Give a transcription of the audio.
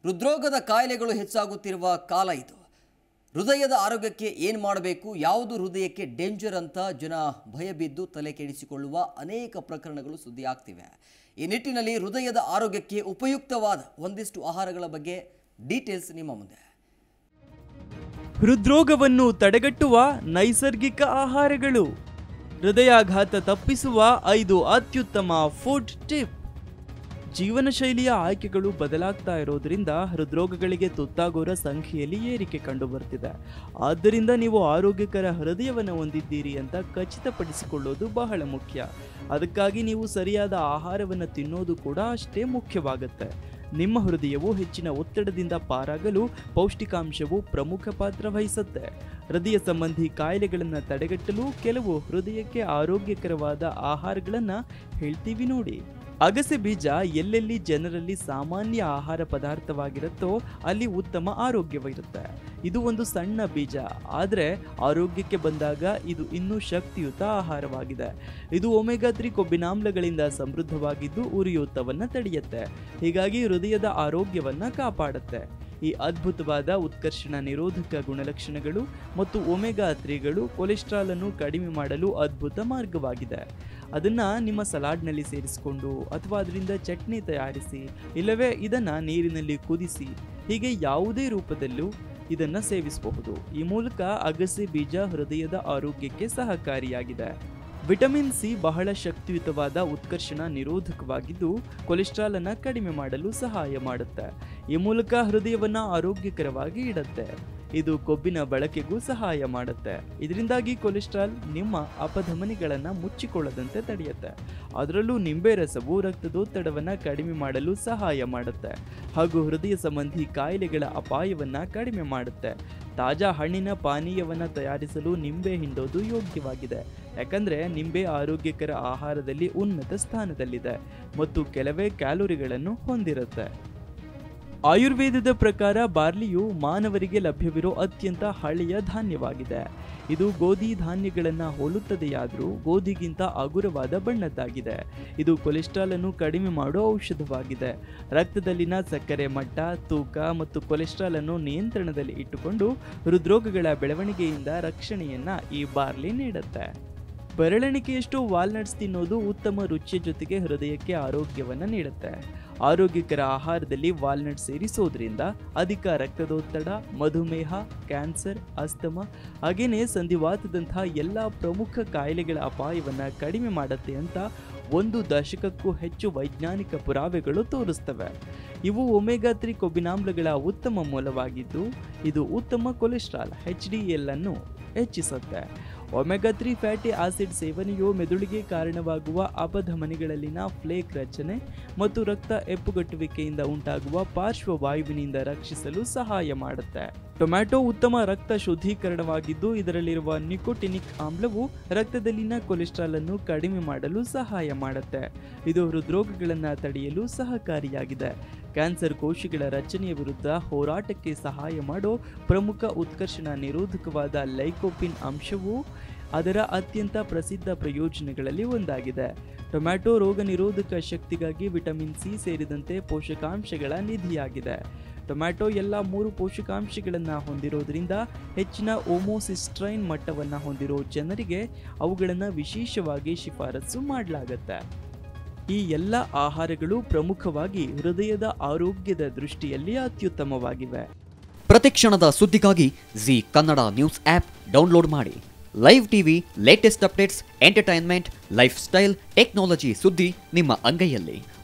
ಹೃದ್ರೋಗದ ಕಾಯಿಲೆಗಳು ಹೆಚ್ಚಾಗುತ್ತಿರುವ ಕಾಲ ಇದು ಹೃದಯದ ಆರೋಗ್ಯಕ್ಕೆ ಏನು ಮಾಡಬೇಕು ಯಾವುದು ಹೃದಯಕ್ಕೆ ಡೇಂಜರ್ ಅಂತ ಜನ ಭಯಬಿದ್ದು ತಲೆ ಕೆಡಿಸಿಕೊಳ್ಳುವ ಅನೇಕ ಪ್ರಕರಣಗಳು ಸುದ್ದಿ ಆಗ್ತಿವೆ ಈ ನಿಟ್ಟಿನಲ್ಲಿ ಹೃದಯದ ಆರೋಗ್ಯಕ್ಕೆ ಉಪಯುಕ್ತವಾದ ಒಂದಿಷ್ಟು ಆಹಾರಗಳ ಬಗ್ಗೆ ಡೀಟೇಲ್ಸ್ ನಿಮ್ಮ ಮುಂದೆ ಹೃದ್ರೋಗವನ್ನು ತಡೆಗಟ್ಟುವ ನೈಸರ್ಗಿಕ ಆಹಾರಗಳು ಹೃದಯಾಘಾತ ತಪ್ಪಿಸುವ ಐದು ಅತ್ಯುತ್ತಮ ಫುಡ್ ಟಿಪ್ ಜೀವನ ಶೈಲಿಯ ಆಯ್ಕೆಗಳು ಬದಲಾಗ್ತಾ ಇರೋದ್ರಿಂದ ಹೃದ್ರೋಗಗಳಿಗೆ ತುತ್ತಾಗೋರ ಸಂಖ್ಯೆಯಲ್ಲಿ ಏರಿಕೆ ಕಂಡು ಬರ್ತಿದೆ ಆದ್ದರಿಂದ ನೀವು ಆರೋಗ್ಯಕರ ಹೃದಯವನ್ನು ಹೊಂದಿದ್ದೀರಿ ಅಂತ ಖಚಿತಪಡಿಸಿಕೊಳ್ಳೋದು ಬಹಳ ಮುಖ್ಯ ಅದಕ್ಕಾಗಿ ನೀವು ಸರಿಯಾದ ಆಹಾರವನ್ನು ತಿನ್ನೋದು ಕೂಡ ಅಷ್ಟೇ ಮುಖ್ಯವಾಗುತ್ತೆ ನಿಮ್ಮ ಹೃದಯವು ಹೆಚ್ಚಿನ ಒತ್ತಡದಿಂದ ಪಾರಾಗಲು ಪೌಷ್ಟಿಕಾಂಶವು ಪ್ರಮುಖ ಪಾತ್ರ ವಹಿಸುತ್ತೆ ಹೃದಯ ಸಂಬಂಧಿ ಕಾಯಿಲೆಗಳನ್ನು ತಡೆಗಟ್ಟಲು ಕೆಲವು ಹೃದಯಕ್ಕೆ ಆರೋಗ್ಯಕರವಾದ ಆಹಾರಗಳನ್ನು ಹೇಳ್ತೀವಿ ನೋಡಿ ಅಗಸೆ ಬೀಜ ಎಲ್ಲೆಲ್ಲಿ ಜನರಲ್ಲಿ ಸಾಮಾನ್ಯ ಆಹಾರ ಪದಾರ್ಥವಾಗಿರುತ್ತೋ ಅಲ್ಲಿ ಉತ್ತಮ ಆರೋಗ್ಯವಿರುತ್ತೆ ಇದು ಒಂದು ಸಣ್ಣ ಬೀಜ ಆದರೆ ಆರೋಗ್ಯಕ್ಕೆ ಬಂದಾಗ ಇದು ಇನ್ನೂ ಶಕ್ತಿಯುತ ಆಹಾರವಾಗಿದೆ ಇದು ಒಮೆಗಾ ತ್ರೀ ಕೊಬ್ಬಿನಾಮ್ಲಗಳಿಂದ ಸಮೃದ್ಧವಾಗಿದ್ದು ಉರಿಯೂತವನ್ನು ತಡೆಯುತ್ತೆ ಹೀಗಾಗಿ ಹೃದಯದ ಆರೋಗ್ಯವನ್ನ ಕಾಪಾಡುತ್ತೆ ಈ ಅದ್ಭುತವಾದ ಉತ್ಕರ್ಷಣ ನಿರೋಧಕ ಗುಣಲಕ್ಷಣಗಳು ಮತ್ತು ಒಮೆಗಾ ತ್ರೀಗಳು ಕೊಲೆಸ್ಟ್ರಾಲ್ ಅನ್ನು ಕಡಿಮೆ ಮಾಡಲು ಅದ್ಭುತ ಮಾರ್ಗವಾಗಿದೆ ಅದನ್ನ ನಿಮ್ಮ ಸಲಾಡ್ನಲ್ಲಿ ಸೇರಿಸಿಕೊಂಡು ಅಥವಾ ಅದರಿಂದ ಚಟ್ನಿ ತಯಾರಿಸಿ ಇಲ್ಲವೇ ಇದನ್ನ ನೀರಿನಲ್ಲಿ ಕುದಿಸಿ ಹೀಗೆ ಯಾವುದೇ ರೂಪದಲ್ಲೂ ಇದನ್ನ ಸೇವಿಸಬಹುದು ಈ ಮೂಲಕ ಅಗಸೆ ಬೀಜ ಹೃದಯದ ಆರೋಗ್ಯಕ್ಕೆ ಸಹಕಾರಿಯಾಗಿದೆ ವಿಟಮಿನ್ ಸಿ ಬಹಳ ಶಕ್ತಿಯುತವಾದ ಉತ್ಕರ್ಷಣ ನಿರೋಧಕವಾಗಿದ್ದು ಕೊಲೆಸ್ಟ್ರಾಲ್ ಅನ್ನ ಕಡಿಮೆ ಮಾಡಲು ಸಹಾಯ ಮಾಡುತ್ತೆ ಈ ಮೂಲಕ ಹೃದಯವನ್ನ ಆರೋಗ್ಯಕರವಾಗಿ ಇಡುತ್ತೆ ಇದು ಕೊಬ್ಬಿನ ಬಳಕೆಗೂ ಸಹಾಯ ಮಾಡುತ್ತೆ ಇದರಿಂದಾಗಿ ಕೊಲೆಸ್ಟ್ರಾಲ್ ನಿಮ್ಮ ಅಪಧಮನಿಗಳನ್ನ ಮುಚ್ಚಿಕೊಳ್ಳದಂತೆ ತಡೆಯುತ್ತೆ ಅದರಲ್ಲೂ ನಿಂಬೆ ರಸವು ರಕ್ತದೊತ್ತಡವನ್ನ ಕಡಿಮೆ ಮಾಡಲು ಸಹಾಯ ಮಾಡುತ್ತೆ ಹಾಗೂ ಹೃದಯ ಸಂಬಂಧಿ ಕಾಯಿಲೆಗಳ ಅಪಾಯವನ್ನ ಕಡಿಮೆ ಮಾಡುತ್ತೆ ತಾಜಾ ಹಣ್ಣಿನ ಪಾನೀಯವನ್ನ ತಯಾರಿಸಲು ನಿಂಬೆ ಹಿಂಡೋದು ಯೋಗ್ಯವಾಗಿದೆ ಯಾಕಂದ್ರೆ ನಿಂಬೆ ಆರೋಗ್ಯಕರ ಆಹಾರದಲ್ಲಿ ಉನ್ನತ ಸ್ಥಾನದಲ್ಲಿದೆ ಮತ್ತು ಕೆಲವೇ ಕ್ಯಾಲೋರಿಗಳನ್ನು ಹೊಂದಿರುತ್ತೆ ಆಯುರ್ವೇದದ ಪ್ರಕಾರ ಬಾರ್ಲಿಯು ಮಾನವರಿಗೆ ಲಭ್ಯವಿರೋ ಅತ್ಯಂತ ಹಳೆಯ ಧಾನ್ಯವಾಗಿದೆ ಇದು ಗೋಧಿ ಧಾನ್ಯಗಳನ್ನು ಹೋಲುತ್ತದೆಯಾದರೂ ಗೋಧಿಗಿಂತ ಹಗುರವಾದ ಬಣ್ಣದ್ದಾಗಿದೆ ಇದು ಕೊಲೆಸ್ಟ್ರಾಲ್ ಅನ್ನು ಕಡಿಮೆ ಮಾಡೋ ಔಷಧವಾಗಿದೆ ರಕ್ತದಲ್ಲಿನ ಸಕ್ಕರೆ ಮಟ್ಟ ತೂಕ ಮತ್ತು ಕೊಲೆಸ್ಟ್ರಾಲ್ ಅನ್ನು ನಿಯಂತ್ರಣದಲ್ಲಿ ಇಟ್ಟುಕೊಂಡು ಹೃದ್ರೋಗಗಳ ಬೆಳವಣಿಗೆಯಿಂದ ರಕ್ಷಣೆಯನ್ನ ಈ ಬಾರ್ಲಿ ನೀಡುತ್ತೆ ಬೆರಳೆಣಿಕೆಯಷ್ಟು ವಾಲ್ನಟ್ಸ್ ತಿನ್ನೋದು ಉತ್ತಮ ರುಚಿಯ ಜೊತೆಗೆ ಹೃದಯಕ್ಕೆ ಆರೋಗ್ಯವನ್ನು ನೀಡುತ್ತೆ ಆರೋಗ್ಯಕರ ಆಹಾರದಲ್ಲಿ ವಾಲ್ನಟ್ ಸೇರಿಸೋದ್ರಿಂದ ಅಧಿಕ ರಕ್ತದೊತ್ತಡ ಮಧುಮೇಹ ಕ್ಯಾನ್ಸರ್ ಅಸ್ತಮ ಹಾಗೇನೆ ಸಂಧಿವಾತದಂತಹ ಎಲ್ಲ ಪ್ರಮುಖ ಕಾಯಿಲೆಗಳ ಅಪಾಯವನ್ನು ಕಡಿಮೆ ಮಾಡುತ್ತೆ ಅಂತ ಒಂದು ದಶಕಕ್ಕೂ ಹೆಚ್ಚು ವೈಜ್ಞಾನಿಕ ಪುರಾವೆಗಳು ತೋರಿಸ್ತವೆ ಇವು ಒಮೆಗಾ ತ್ರೀ ಕೊಬ್ಬಿನಾಮ್ಲಗಳ ಉತ್ತಮ ಮೂಲವಾಗಿದ್ದು ಇದು ಉತ್ತಮ ಕೊಲೆಸ್ಟ್ರಾಲ್ ಎಚ್ ಡಿ ಎಲ್ ಅನ್ನು ಹೆಚ್ಚಿಸುತ್ತೆ ಒಮೆಗಾ ತ್ರೀ ಫ್ಯಾಟಿ ಆಸಿಡ್ ಸೇವನೆಯು ಮೆದುಳಿಗೆ ಕಾರಣವಾಗುವ ಅಪಧಮನಿಗಳಲ್ಲಿನ ಫ್ಲೇಕ್ ರಚನೆ ಮತ್ತು ರಕ್ತ ಎಪ್ಪುಗಟ್ಟುವಿಕೆಯಿಂದ ಉಂಟಾಗುವ ಪಾರ್ಶ್ವವಾಯುವಿನಿಂದ ರಕ್ಷಿಸಲು ಸಹಾಯ ಮಾಡುತ್ತೆ ಟೊಮ್ಯಾಟೊ ಉತ್ತಮ ರಕ್ತ ಶುದ್ಧೀಕರಣವಾಗಿದ್ದು ಇದರಲ್ಲಿರುವ ನಿಕೋಟಿನಿಕ್ ಆಮ್ಲವು ರಕ್ತದಲ್ಲಿನ ಕೊಲೆಸ್ಟ್ರಾಲ್ ಅನ್ನು ಕಡಿಮೆ ಮಾಡಲು ಸಹಾಯ ಮಾಡುತ್ತೆ ಇದು ಹೃದ್ರೋಗಗಳನ್ನು ತಡೆಯಲು ಸಹಕಾರಿಯಾಗಿದೆ ಕ್ಯಾನ್ಸರ್ ಕೋಶಗಳ ರಚನೆಯ ವಿರುದ್ಧ ಹೋರಾಟಕ್ಕೆ ಸಹಾಯ ಮಾಡೋ ಪ್ರಮುಖ ಉತ್ಕರ್ಷಣ ನಿರೋಧಕವಾದ ಲೈಕೋಪಿನ್ ಅಂಶವು ಅದರ ಅತ್ಯಂತ ಪ್ರಸಿದ್ಧ ಪ್ರಯೋಜನಗಳಲ್ಲಿ ಒಂದಾಗಿದೆ ಟೊಮ್ಯಾಟೊ ರೋಗ ನಿರೋಧಕ ಶಕ್ತಿಗಾಗಿ ವಿಟಮಿನ್ ಸಿ ಸೇರಿದಂತೆ ಪೋಷಕಾಂಶಗಳ ನಿಧಿಯಾಗಿದೆ ಟೊಮ್ಯಾಟೊ ಎಲ್ಲ ಮೂರು ಪೋಷಕಾಂಶಗಳನ್ನು ಹೊಂದಿರೋದ್ರಿಂದ ಹೆಚ್ಚಿನ ಓಮೋಸಿಸ್ಟ್ರೈನ್ ಮಟ್ಟವನ್ನು ಹೊಂದಿರೋ ಜನರಿಗೆ ಅವುಗಳನ್ನು ವಿಶೇಷವಾಗಿ ಶಿಫಾರಸು ಮಾಡಲಾಗುತ್ತೆ ಈ ಎಲ್ಲ ಆಹಾರಗಳು ಪ್ರಮುಖವಾಗಿ ಹೃದಯದ ಆರೋಗ್ಯದ ದೃಷ್ಟಿಯಲ್ಲಿ ಅತ್ಯುತ್ತಮವಾಗಿವೆ ಪ್ರತಿಕ್ಷಣದ ಸುದ್ದಿಗಾಗಿ Zee Kannada news app download ಮಾಡಿ live TV latest updates entertainment lifestyle technology ಸುದ್ದಿ ನಿಮ್ಮ ಅಂಗೈಯಲ್ಲಿ